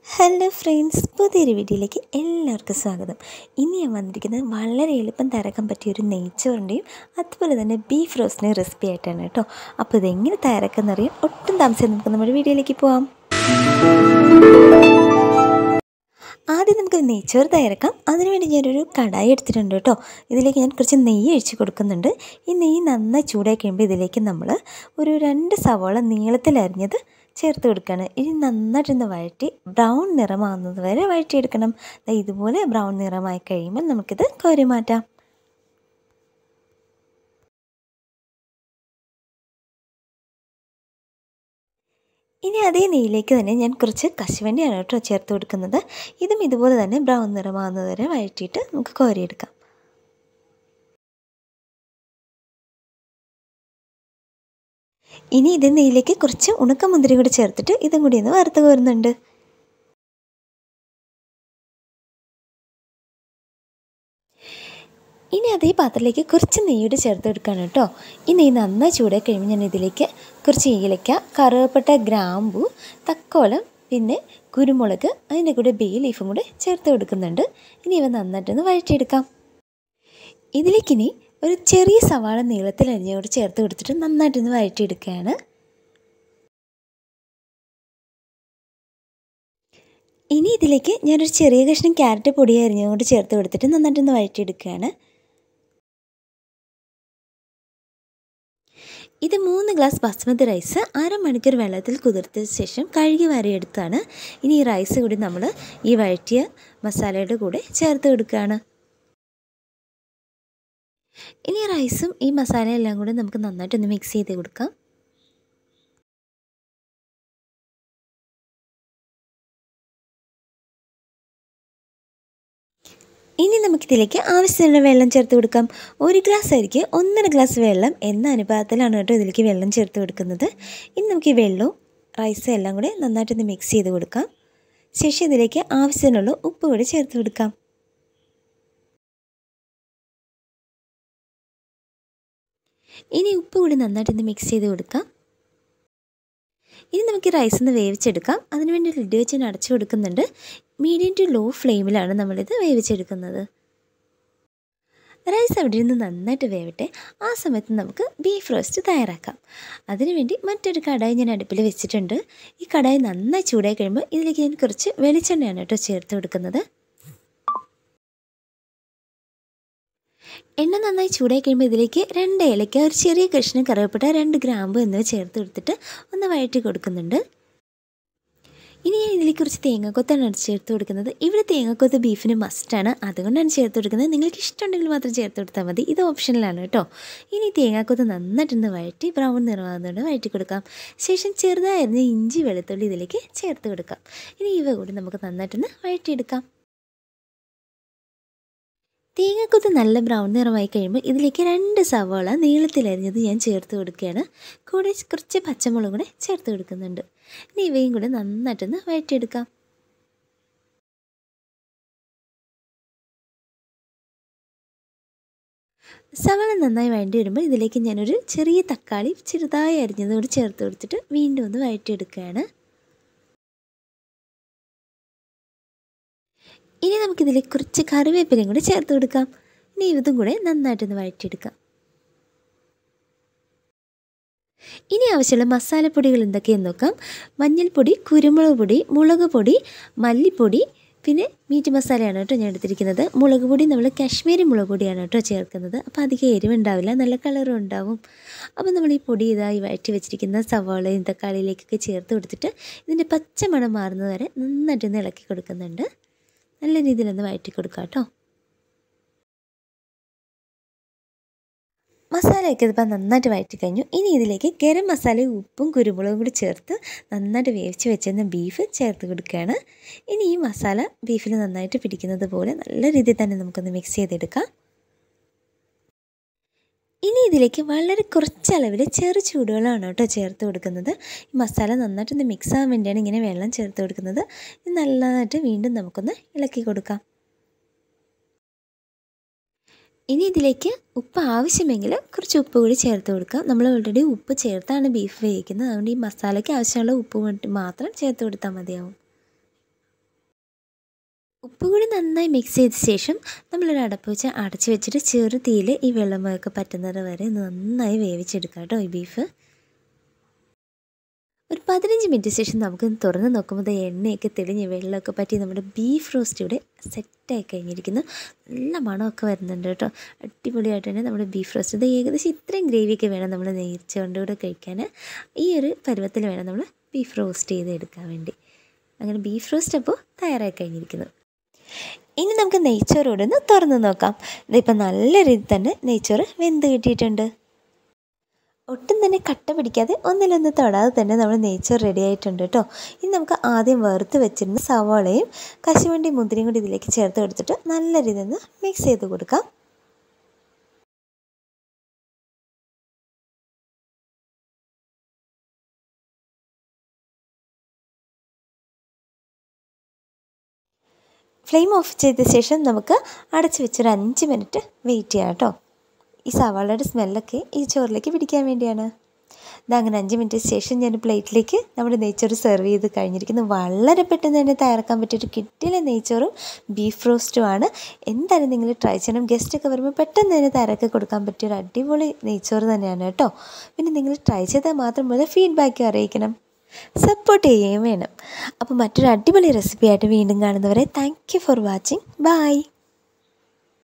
hello friends പുതിയൊരു വീഡിയോയിലേക്ക് എല്ലാവർക്കും സ്വാഗതം ഇനി ഞാൻ വന്നിരിക്കുന്നത് വളരെ എളുപ്പം തയ്യാറാക്കാൻ പറ്റിയ ഒരു നെയ്ച്ചോറിൻ്റെയും അതുപോലെ തന്നെ ബീഫ് റോസ്റ്റിൻ്റെയും റെസിപ്പി ആയിട്ടാണ് കേട്ടോ അപ്പോൾ ഇതെങ്ങനെ തയ്യാറാക്കുന്നറിയാം ഒട്ടും താമസിച്ച് നമുക്ക് നമ്മുടെ വീഡിയോയിലേക്ക് പോവാം ആദ്യം നമുക്ക് നെയ്ച്ചോറ് തയ്യാറാക്കാം അതിനുവേണ്ടി ഞാനൊരു കടായി എടുത്തിട്ടുണ്ട് കേട്ടോ ഇതിലേക്ക് ഞാൻ കുറച്ച് നെയ്യ് ഒഴിച്ച് കൊടുക്കുന്നുണ്ട് ഈ നെയ്യ് നന്നായി ചൂടായി കഴിയുമ്പോൾ ഇതിലേക്ക് നമ്മൾ ഒരു രണ്ട് സവാള നീളത്തിൽ അരിഞ്ഞത് ചേർത്ത് കൊടുക്കുകയാണ് ഇനി നന്നായിട്ടൊന്ന് വഴറ്റി ബ്രൗൺ നിറമാകുന്നത് വരെ വഴറ്റിയെടുക്കണം ദാ ഇതുപോലെ ബ്രൗൺ നിറമായി കഴിയുമ്പോൾ നമുക്കിത് കോരി മാറ്റാം ഇനി അതേ നെയ്യിലേക്ക് തന്നെ ഞാൻ കുറച്ച് കശുവണ്ടിയാണ് കേട്ടോ ചേർത്ത് കൊടുക്കുന്നത് ഇതും ഇതുപോലെ തന്നെ ബ്രൗൺ നിറമാകുന്നത് വരെ വഴറ്റിയിട്ട് നമുക്ക് കോരിയെടുക്കാം ഇനി ഇത് നെയ്യിലേക്ക് കുറച്ച് ഉണക്കമുന്തിരി കൂടി ചേർത്തിട്ട് ഇതും കൂടി ഒന്ന് വറുത്ത് കോരുന്നുണ്ട് ഇനി അതേ പാത്രത്തിലേക്ക് കുറച്ച് നെയ്യൂടെ ചേർത്ത് കൊടുക്കുകയാണ് കേട്ടോ ഈ നെയ്യ് നന്നായി ചൂടായി കഴിയുമ്പോൾ ഞാൻ ഇതിലേക്ക് കുറച്ച് ഏലക്ക കറുവപ്പട്ട ഗ്രാമ്പു തക്കോലം പിന്നെ കുരുമുളക് അതിൻ്റെ കൂടെ ബേ ലീഫും കൂടെ ചേർത്ത് കൊടുക്കുന്നുണ്ട് ഇനി ഇവ നന്നായിട്ടൊന്ന് വഴറ്റിയെടുക്കാം ഇതിലേക്കിനി ഒരു ചെറിയ സവാള നീളത്തിൽ അരിഞ്ഞോട് ചേർത്ത് കൊടുത്തിട്ട് നന്നായിട്ടൊന്ന് വഴറ്റിയെടുക്കുകയാണ് ഇനി ഇതിലേക്ക് ഞാനൊരു ചെറിയ കഷ്ണം ക്യാരറ്റ് പൊടി അരിഞ്ഞുകൊണ്ട് ചേർത്ത് കൊടുത്തിട്ട് നന്നായിട്ടൊന്ന് വഴറ്റിയെടുക്കുകയാണ് ഇത് മൂന്ന് ഗ്ലാസ് ബസ്മതി റൈസ് അരമണിക്കൂർ വെള്ളത്തിൽ കുതിർത്ത ശേഷം കഴുകി വാരിയെടുത്താണ് ഇനി ഈ റൈസ് കൂടി നമ്മൾ ഈ വഴറ്റിയ മസാലയുടെ കൂടെ ചേർത്ത് കൊടുക്കുകയാണ് ഇനി റൈസും ഈ മസാലയും എല്ലാം കൂടി നമുക്ക് നന്നായിട്ടൊന്ന് മിക്സ് ചെയ്ത് കൊടുക്കാം ഇനി നമുക്കിതിലേക്ക് ആവശ്യത്തിനുള്ള വെള്ളം ചേർത്ത് കൊടുക്കാം ഒരു ഗ്ലാസ് അരിക്ക് ഒന്നര ഗ്ലാസ് വെള്ളം എന്ന അനുപാതത്തിലാണ് കേട്ടോ ഇതിലേക്ക് വെള്ളം ചേർത്ത് കൊടുക്കുന്നത് ഇനി നമുക്ക് ഈ വെള്ളവും റൈസും എല്ലാം കൂടി നന്നായിട്ടൊന്ന് മിക്സ് ചെയ്ത് കൊടുക്കാം ശേഷം ഇതിലേക്ക് ആവശ്യത്തിനുള്ള ഉപ്പ് കൂടി ചേർത്ത് കൊടുക്കാം ഇനി ഉപ്പ് കൂടി നന്നായിട്ടൊന്ന് മിക്സ് ചെയ്ത് കൊടുക്കാം ഇനി നമുക്ക് ഈ റൈസ് ഒന്ന് വേവിച്ചെടുക്കാം അതിനുവേണ്ടി ലിഡ് വെച്ച് ഞാൻ അടച്ചു കൊടുക്കുന്നുണ്ട് മീഡിയം ടു ലോ ഫ്ലെയിമിലാണ് നമ്മളിത് വേവിച്ചെടുക്കുന്നത് റൈസ് അവിടെ നിന്ന് നന്നായിട്ട് വേവട്ടെ ആ സമയത്ത് നമുക്ക് ബീഫ് റോസ്റ്റ് തയ്യാറാക്കാം അതിനുവേണ്ടി മറ്റൊരു കടായി ഞാൻ അടുപ്പിൽ വെച്ചിട്ടുണ്ട് ഈ കടായി നന്നായി ചൂടായി കഴിയുമ്പോൾ ഇതിലേക്ക് ഞാൻ കുറച്ച് വെളിച്ചെണ്ണയാണ് കേട്ടോ ചേർത്ത് കൊടുക്കുന്നത് എണ്ണ നന്നായി ചൂടായി കഴിയുമ്പോൾ ഇതിലേക്ക് രണ്ട് ഏലക്ക ഒരു ചെറിയ കഷ്ണം കറിവേപ്പിട്ട രണ്ട് ഗ്രാമ്പ് എന്നിവ ചേർത്ത് കൊടുത്തിട്ട് ഒന്ന് വഴറ്റി കൊടുക്കുന്നുണ്ട് ഇനി ഞാൻ ഇതിലേക്ക് കുറച്ച് തേങ്ങാക്കൊത്താണ് ചേർത്ത് കൊടുക്കുന്നത് ഇവിടെ തേങ്ങാക്കൊത്ത് ബീഫിന് മസ്റ്റാണ് അതുകൊണ്ടാണ് ചേർത്ത് കൊടുക്കുന്നത് നിങ്ങൾക്ക് ഇഷ്ടമുണ്ടെങ്കിൽ മാത്രം ചേർത്ത് കൊടുത്താൽ മതി ഇത് ഓപ്ഷനിലാണ് കേട്ടോ ഇനി തേങ്ങാക്കൊത്ത് നന്നായിട്ടൊന്ന് വഴറ്റി ബ്രൗൺ നിറമാകുന്നതുകൊണ്ട് വഴറ്റി കൊടുക്കാം ശേഷം ചെറുതായിരുന്ന ഇഞ്ചി വെളുത്തുള്ളി ഇതിലേക്ക് ചേർത്ത് കൊടുക്കാം ഇനി ഇവ കൂടി നമുക്ക് നന്നായിട്ടൊന്ന് വഴറ്റിയെടുക്കാം തേങ്ങക്കൊത്ത് നല്ല ബ്രൗൺ നിറമായി കഴിയുമ്പോൾ ഇതിലേക്ക് രണ്ട് സവാള നീളത്തിലരിഞ്ഞത് ഞാൻ ചേർത്ത് കൊടുക്കുകയാണ് കൂടെ കുറച്ച് പച്ചമുളക് കൂടെ ചേർത്ത് കൊടുക്കുന്നുണ്ട് ഇനി ഇവയും കൂടെ നന്നായിട്ടൊന്ന് വഴറ്റിയെടുക്കാം സവാള നന്നായി വഴണ്ടി വരുമ്പോൾ ഇതിലേക്ക് ഞാനൊരു ചെറിയ തക്കാളി ചെറുതായി അരിഞ്ഞതോട് ചേർത്ത് കൊടുത്തിട്ട് വീണ്ടും ഒന്ന് വഴറ്റിയെടുക്കുകയാണ് ഇനി നമുക്കിതിലേക്ക് കുറച്ച് കറിവേപ്പിലയും കൂടി ചേർത്ത് കൊടുക്കാം ഇനി ഇതും കൂടെ നന്നായിട്ടൊന്ന് വഴറ്റിയെടുക്കാം ഇനി ആവശ്യമുള്ള മസാലപ്പൊടികൾ എന്തൊക്കെയെന്ന് നോക്കാം മഞ്ഞൾപ്പൊടി കുരുമുളക് പൊടി മുളക് പൊടി മല്ലിപ്പൊടി പിന്നെ മീറ്റ് മസാലയാണ് കേട്ടോ ഞാൻ എടുത്തിരിക്കുന്നത് മുളക് പൊടി നമ്മൾ കാശ്മീരി മുളക് പൊടിയാണ് കേട്ടോ ചേർക്കുന്നത് അപ്പോൾ അധികം എരിവുണ്ടാവില്ല നല്ല കളറും ഉണ്ടാവും അപ്പോൾ നമ്മൾ ഈ പൊടി ഇതായി വഴറ്റി വെച്ചിരിക്കുന്ന സവാളയും തക്കാളിയിലേക്കൊക്കെ ചേർത്ത് കൊടുത്തിട്ട് ഇതിൻ്റെ പച്ച മണം മാറുന്നത് വരെ നന്നായിട്ടൊന്ന് ഇളക്കി കൊടുക്കുന്നുണ്ട് നല്ല രീതിയിലൊന്ന് വഴറ്റി കൊടുക്കുക കേട്ടോ മസാലയൊക്കെ ഇതിപ്പോൾ നന്നായിട്ട് വഴറ്റി കഴിഞ്ഞു ഇനി ഇതിലേക്ക് ഗരം മസാലയും ഉപ്പും കുരുമുളകും കൂടി ചേർത്ത് നന്നായിട്ട് വേവിച്ച് വെച്ചിരുന്ന ബീഫ് ചേർത്ത് കൊടുക്കുകയാണ് ഇനി ഈ മസാല ബീഫിൽ നന്നായിട്ട് പിടിക്കുന്നത് പോലെ നല്ല രീതിയിൽ തന്നെ നമുക്കൊന്ന് മിക്സ് ചെയ്തെടുക്കാം ഇനി ഇതിലേക്ക് വളരെ കുറച്ച് അളവിൽ ചെറു ചൂടുവെള്ളമാണ് കേട്ടോ ചേർത്ത് കൊടുക്കുന്നത് ഈ മസാല നന്നായിട്ടൊന്ന് മിക്സ് ആകാൻ വേണ്ടിയാണ് ഇങ്ങനെ വെള്ളം ചേർത്ത് കൊടുക്കുന്നത് ഇത് നല്ലതായിട്ട് വീണ്ടും നമുക്കൊന്ന് ഇളക്കി കൊടുക്കാം ഇനി ഇതിലേക്ക് ഉപ്പ് ആവശ്യമെങ്കിൽ കുറച്ച് ഉപ്പ് കൂടി ചേർത്ത് കൊടുക്കാം നമ്മൾ ഓൾറെഡി ഉപ്പ് ചേർത്താണ് ബീഫ് വേവിക്കുന്നത് അതുകൊണ്ട് ഈ മസാലയ്ക്ക് ആവശ്യമുള്ള ഉപ്പ് മാത്രം ചേർത്ത് കൊടുത്താൽ മതിയാവും ഉപ്പ് കൂടി നന്നായി മിക്സ് ചെയ്ത ശേഷം നമ്മളൊരു അടപ്പ് വെച്ച് അടച്ച് വെച്ചിട്ട് ചെറു തീയിൽ ഈ വെള്ളമൊക്കെ പറ്റുന്നത് വരെ നന്നായി വേവിച്ചെടുക്കാം കേട്ടോ ഈ ബീഫ് ഒരു പതിനഞ്ച് മിനിറ്റ് ശേഷം നമുക്ക് തുറന്ന് നോക്കുമ്പോൾ ദേ എണ്ണയൊക്കെ തെളിഞ്ഞ് വെള്ളമൊക്കെ പറ്റി നമ്മുടെ ബീഫ് റോസ്റ്റ് ഇവിടെ സെറ്റായി കഴിഞ്ഞിരിക്കുന്നു നല്ല മണമൊക്കെ വരുന്നുണ്ട് കേട്ടോ അടിപൊളിയായിട്ട് തന്നെ നമ്മുടെ ബീഫ് റോസ്റ്റ് ഇത് ഏകദേശം ഇത്രയും ഗ്രേവിയൊക്കെ വേണം നമ്മൾ നെയ്ച്ചോണ്ട് കൂടെ കഴിക്കാൻ ഈ ഒരു പരുവത്തിൽ വേണം നമ്മൾ ബീഫ് റോസ്റ്റ് ചെയ്ത് എടുക്കാൻ വേണ്ടി അങ്ങനെ ബീഫ് റോസ്റ്റ് അപ്പോൾ തയ്യാറായി കഴിഞ്ഞിരിക്കുന്നു ഇനി നമുക്ക് നെയ്ച്ചോറോടെ ഒന്ന് തുറന്ന് നോക്കാം ഇതിപ്പോൾ നല്ല രീതിയിൽ തന്നെ നെയ്ച്ചോറ് വെന്ത് കിട്ടിയിട്ടുണ്ട് ഒട്ടും തന്നെ കട്ട പിടിക്കാതെ ഒന്നിലൊന്ന് തൊടാതെ തന്നെ നമ്മൾ നെയ്ച്ചോറ് റെഡി ആയിട്ടുണ്ട് കേട്ടോ ഇനി നമുക്ക് ആദ്യം വറുത്ത് വെച്ചിരുന്ന സവാളയും കശുവണ്ടി മുന്തിരിയും കൂടി ഇതിലേക്ക് ചേർത്ത് കൊടുത്തിട്ട് നല്ല രീതിയിൽ ഒന്ന് മിക്സ് ചെയ്ത് കൊടുക്കാം ഫ്ലെയിം ഓഫ് ചെയ്ത ശേഷം നമുക്ക് അടച്ച് വെച്ചൊരു അഞ്ച് മിനിറ്റ് വെയിറ്റ് ചെയ്യാം കേട്ടോ ഈ സവാളയുടെ സ്മെല്ലൊക്കെ ഈ ചോറിലേക്ക് പിടിക്കാൻ വേണ്ടിയാണ് ഇതാ അങ്ങനെ അഞ്ച് മിനിറ്റ് ശേഷം ഞാൻ പ്ലേറ്റിലേക്ക് നമ്മുടെ നെയ്ച്ചോറ് സെർവ് ചെയ്ത് കഴിഞ്ഞിരിക്കുന്നു വളരെ പെട്ടെന്ന് തന്നെ തയ്യാറാക്കാൻ പറ്റിയൊരു കിട്ടിയ നെയ്ച്ചോറും ബീഫ് റോസ്റ്റും ആണ് എന്തായാലും നിങ്ങൾ ട്രൈ ചെയ്യണം ഗസ്റ്റൊക്കെ വരുമ്പോൾ പെട്ടെന്ന് തന്നെ തയ്യാറാക്കി കൊടുക്കാൻ പറ്റിയൊരു അടിപൊളി നെയ്ച്ചോറ് തന്നെയാണ് കേട്ടോ പിന്നെ നിങ്ങൾ ട്രൈ ചെയ്താൽ മാത്രം പോലെ ഫീഡ്ബാക്ക് അറിയിക്കണം സപ്പോർട്ട് ചെയ്യുകയും വേണം അപ്പോൾ മറ്റൊരു അടിപൊളി റെസിപ്പി ആയിട്ട് വീണ്ടും കാണുന്നവരെ thank you for watching by